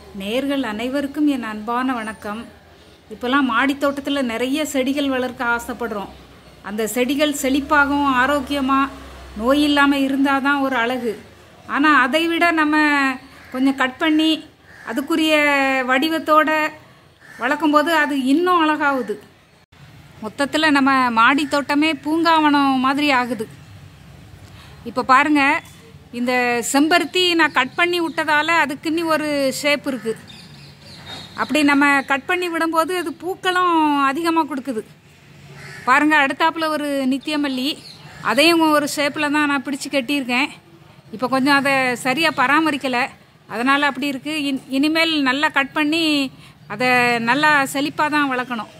நேர்கள் அனைவருக்கும் என் அன்பான வணக்கம் இப்போல்லாம் மாடித் தோட்டத்தில் நிறைய செடிகள் வளர்க்க ஆசைப்படுறோம் அந்த செடிகள் செழிப்பாகவும் ஆரோக்கியமாக நோய் இல்லாமல் இருந்தால் தான் ஒரு அழகு ஆனால் அதை விட நம்ம கொஞ்சம் கட் பண்ணி அதுக்குரிய வடிவத்தோட வளர்க்கும்போது அது இன்னும் அழகாகுது மொத்தத்தில் நம்ம மாடி தோட்டமே பூங்காவனம் மாதிரி ஆகுது இப்போ பாருங்க இந்த செம்பருத்தி நான் கட் பண்ணி விட்டதால அதுக்குன்னு ஒரு ஷேப் இருக்கு அப்படி நம்ம கட் பண்ணி விடும்போது அது பூக்களும் அதிகமாக கொடுக்குது பாருங்க அடுத்தாப்புல ஒரு நித்தியமல்லி அதையும் ஒரு ஷேப்பில் தான் நான் பிடிச்சு கட்டியிருக்கேன் இப்போ கொஞ்சம் அதை சரியாக பராமரிக்கலை அதனால் அப்படி இருக்குது இன் இனிமேல் நல்லா கட் பண்ணி அதை நல்லா செழிப்பாக தான் வளர்க்கணும்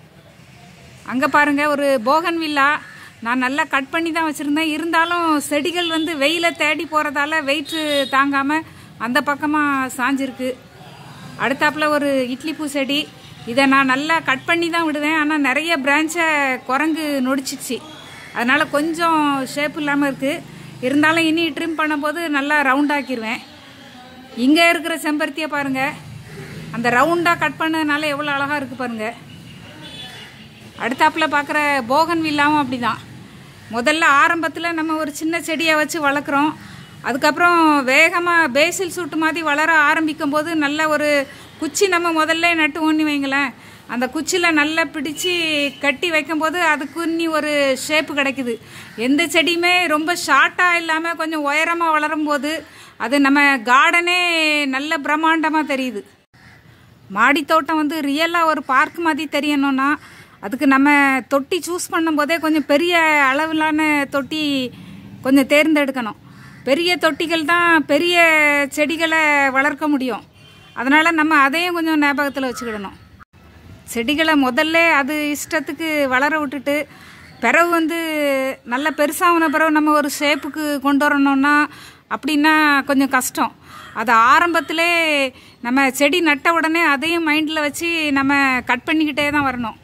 அங்கே பாருங்க ஒரு போகன் வில்லா நான் நல்லா கட் பண்ணி தான் வச்சுருந்தேன் இருந்தாலும் செடிகள் வந்து வெயிலை தேடி போகிறதால வெயிட்டு தாங்காமல் அந்த பக்கமாக சாஞ்சிருக்கு அடுத்தாப்புல ஒரு இட்லி பூ செடி இதை நான் நல்லா கட் பண்ணி தான் விடுவேன் ஆனால் நிறைய பிரான்ச்சை குரங்கு நொடிச்சிச்சு அதனால் கொஞ்சம் ஷேப் இல்லாமல் இருக்குது இருந்தாலும் இனி ட்ரிம் பண்ணும்போது நல்லா ரவுண்டாக்கிடுவேன் இங்கே இருக்கிற செம்பருத்தியை பாருங்கள் அந்த ரவுண்டாக கட் பண்ணதுனால எவ்வளோ அழகாக இருக்குது பாருங்கள் அடுத்தாப்புல பார்க்குற போகன் வில்லாவும் அப்படிதான் முதல்ல ஆரம்பத்தில் நம்ம ஒரு சின்ன செடியை வச்சு வளர்க்குறோம் அதுக்கப்புறம் வேகமாக பேசில் சூட்டு மாதிரி வளர ஆரம்பிக்கும் போது நல்ல ஒரு குச்சி நம்ம முதல்ல நட்டு ஊனி வைங்களேன் அந்த குச்சியில் நல்லா பிடிச்சி கட்டி வைக்கும்போது அதுக்குன்னி ஒரு ஷேப்பு கிடைக்குது எந்த செடியுமே ரொம்ப ஷார்ட்டாக இல்லாமல் கொஞ்சம் உயரமாக வளரும் போது அது நம்ம கார்டனே நல்ல பிரம்மாண்டமாக தெரியுது மாடி தோட்டம் வந்து ரியலாக ஒரு பார்க் மாதிரி தெரியணும்னா அதுக்கு நம்ம தொட்டி சூஸ் பண்ணும்போதே கொஞ்சம் பெரிய அளவிலான தொட்டி கொஞ்சம் தேர்ந்தெடுக்கணும் பெரிய தொட்டிகள் தான் பெரிய செடிகளை வளர்க்க முடியும் அதனால் நம்ம அதையும் கொஞ்சம் ஞாபகத்தில் வச்சுக்கிடணும் செடிகளை முதல்ல அது இஷ்டத்துக்கு வளர விட்டுட்டு பிறகு வந்து நல்ல பெருசாகின பிறகு நம்ம ஒரு ஷேப்புக்கு கொண்டு வரணும்னா அப்படின்னா கொஞ்சம் கஷ்டம் அது ஆரம்பத்திலே நம்ம செடி நட்ட உடனே அதையும் மைண்டில் வச்சு நம்ம கட் பண்ணிக்கிட்டே தான் வரணும்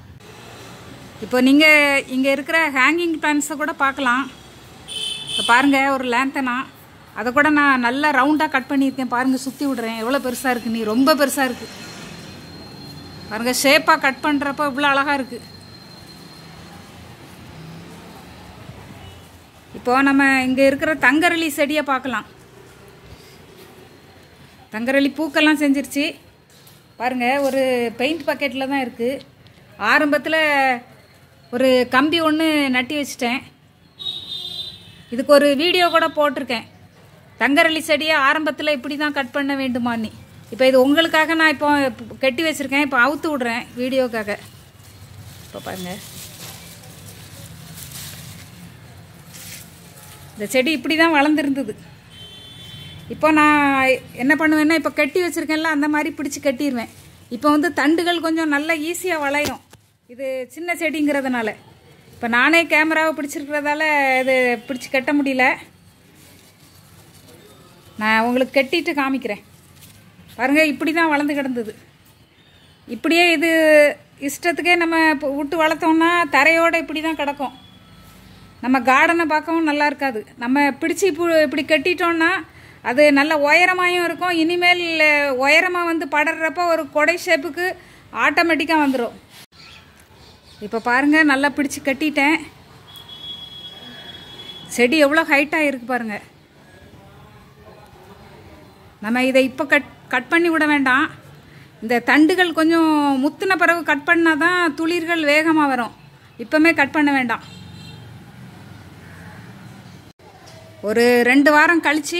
இப்போ நீங்கள் இங்கே இருக்கிற ஹேங்கிங் பிளான்ஸை கூட பார்க்கலாம் இப்போ பாருங்கள் ஒரு லேந்தனா அதை கூட நான் நல்லா ரவுண்டாக கட் பண்ணியிருக்கேன் பாருங்கள் சுற்றி விடுறேன் எவ்வளோ பெருசாக இருக்குது நீ ரொம்ப பெருசாக இருக்குது பாருங்கள் ஷேப்பாக கட் பண்ணுறப்ப இவ்வளோ அழகாக இருக்குது இப்போ நம்ம இங்கே இருக்கிற தங்கரளி செடியை பார்க்கலாம் தங்கரளி பூக்கெல்லாம் செஞ்சிருச்சு பாருங்கள் ஒரு பெயிண்ட் பக்கெட்டில் தான் இருக்குது ஆரம்பத்தில் ஒரு கம்பி ஒன்று நட்டி வச்சிட்டேன் இதுக்கு ஒரு வீடியோ கூட போட்டிருக்கேன் தங்கரளி செடியை ஆரம்பத்தில் இப்படி தான் கட் பண்ண வேண்டுமான்னு இப்போ இது உங்களுக்காக நான் இப்போ கட்டி வச்சுருக்கேன் இப்போ அவுத்து விட்றேன் வீடியோக்காக இப்போ பாருங்கள் இந்த செடி இப்படி தான் வளர்ந்துருந்தது இப்போ நான் என்ன பண்ணுவேன்னா இப்போ கட்டி வச்சுருக்கேன்ல அந்த மாதிரி பிடிச்சி கட்டிடுவேன் இப்போ வந்து தண்டுகள் கொஞ்சம் நல்லா ஈஸியாக வளையும் இது சின்ன செடிங்கிறதுனால இப்போ நானே கேமராவை பிடிச்சிருக்கிறதால இது பிடிச்சி கட்ட முடியல நான் உங்களுக்கு கட்டிட்டு காமிக்கிறேன் பாருங்கள் இப்படி தான் வளர்ந்து கிடந்தது இப்படியே இது இஷ்டத்துக்கே நம்ம இப்போ விட்டு வளர்த்தோம்னா தரையோடு இப்படி தான் கிடக்கும் நம்ம கார்டனை பார்க்கவும் நல்லா இருக்காது நம்ம பிடிச்சி இப்போ இப்படி கட்டிட்டோம்னா அது நல்ல உயரமாயும் இருக்கும் இனிமேல் உயரமாக வந்து படறப்ப ஒரு கொடை ஷேப்புக்கு ஆட்டோமேட்டிக்காக வந்துடும் இப்போ பாருங்கள் நல்லா பிடிச்சி கட்டிட்டேன் செடி எவ்வளோ ஹைட்டாக இருக்குது பாருங்கள் நம்ம இதை இப்போ கட் கட் பண்ணி விட வேண்டாம் இந்த தண்டுகள் கொஞ்சம் முத்தின பிறகு கட் பண்ணால் தான் துளிர்கள் வேகமாக வரும் இப்போமே கட் பண்ண வேண்டாம் ஒரு ரெண்டு வாரம் கழித்து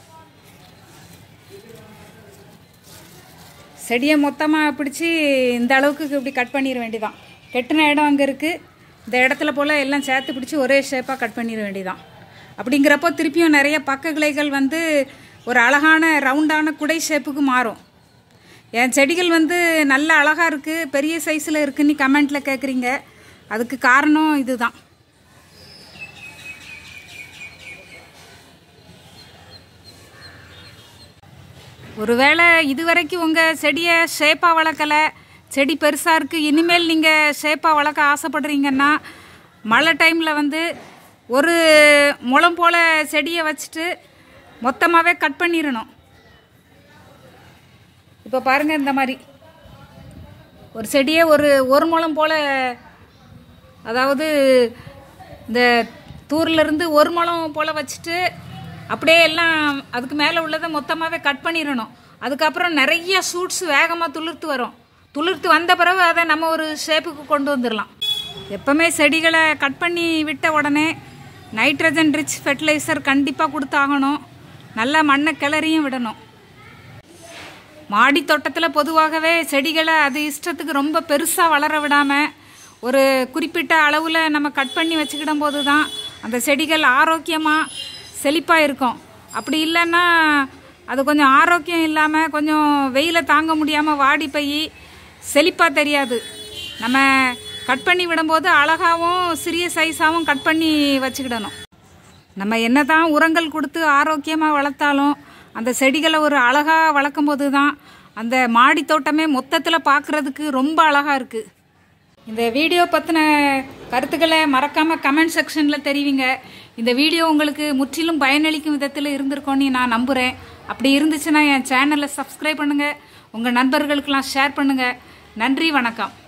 செடியை மொத்தமாக பிடிச்சி இந்த அளவுக்கு இப்படி கட் பண்ணிட வேண்டியதான் கெட்டின இடம் அங்கே இருக்குது இந்த இடத்துல போல் எல்லாம் சேர்த்து பிடிச்சி ஒரே ஷேப்பாக கட் பண்ணிட வேண்டியதான் அப்படிங்கிறப்போ திருப்பியும் நிறைய பக்க கிளைகள் வந்து ஒரு அழகான ரவுண்டான குடை ஷேப்புக்கு மாறும் என் செடிகள் வந்து நல்ல அழகாக இருக்குது பெரிய சைஸில் இருக்குன்னு கமெண்ட்டில் கேட்குறீங்க அதுக்கு காரணம் இதுதான் ஒருவேளை இதுவரைக்கும் உங்கள் செடியை ஷேப்பாக வளர்க்கலை செடி பெருசாக இருக்குது இனிமேல் நீங்கள் ஷேப்பாக வளர்க்க ஆசைப்படுறீங்கன்னா மழை டைமில் வந்து ஒரு முளம் போல் செடியை வச்சுட்டு மொத்தமாகவே கட் பண்ணிடணும் இப்போ பாருங்கள் இந்த மாதிரி ஒரு செடியே ஒரு ஒரு முழம் போல் அதாவது இந்த தூர்ல இருந்து ஒரு முழம் போல் வச்சுட்டு அப்படியே எல்லாம் அதுக்கு மேலே உள்ளதை மொத்தமாகவே கட் பண்ணிடணும் அதுக்கப்புறம் நிறைய சூட்ஸ் வேகமாக துளிர்த்து வரும் துளிர்த்து வந்த பிறகு அதை நம்ம ஒரு ஷேப்புக்கு கொண்டு வந்துடலாம் எப்பவுமே செடிகளை கட் பண்ணி விட்ட உடனே நைட்ரஜன் ரிச் ஃபெர்டிலைசர் கண்டிப்பாக கொடுத்தாகணும் நல்லா மண்ணை கிளறியும் விடணும் மாடி தோட்டத்தில் பொதுவாகவே செடிகளை அது இஷ்டத்துக்கு ரொம்ப பெருசாக வளர விடாமல் ஒரு குறிப்பிட்ட அளவில் நம்ம கட் பண்ணி வச்சுக்கிடும் போது தான் அந்த செடிகள் ஆரோக்கியமாக செழிப்பாக இருக்கும் அப்படி இல்லைன்னா அது கொஞ்சம் ஆரோக்கியம் இல்லாமல் கொஞ்சம் வெயிலை தாங்க முடியாமல் வாடி போய் செழிப்பாக தெரியாது நம்ம கட் பண்ணி விடும்போது அழகாகவும் சிறிய சைஸாகவும் கட் பண்ணி வச்சுக்கிடணும் நம்ம என்னதான் உரங்கள் கொடுத்து ஆரோக்கியமாக வளர்த்தாலும் அந்த செடிகளை ஒரு அழகாக வளர்க்கும் போது தான் அந்த மாடி தோட்டமே மொத்தத்தில் பார்க்குறதுக்கு ரொம்ப அழகாக இருக்குது இந்த வீடியோ பற்றின கருத்துக்களை மறக்காமல் கமெண்ட் செக்ஷனில் தெரிவிங்க இந்த வீடியோ உங்களுக்கு முற்றிலும் பயனளிக்கும் விதத்தில் இருந்திருக்கோன்னு நான் நம்புகிறேன் அப்படி இருந்துச்சுன்னா என் சேனலை சப்ஸ்கிரைப் பண்ணுங்கள் உங்கள் நண்பர்களுக்கெல்லாம் ஷேர் பண்ணுங்கள் நன்றி வணக்கம்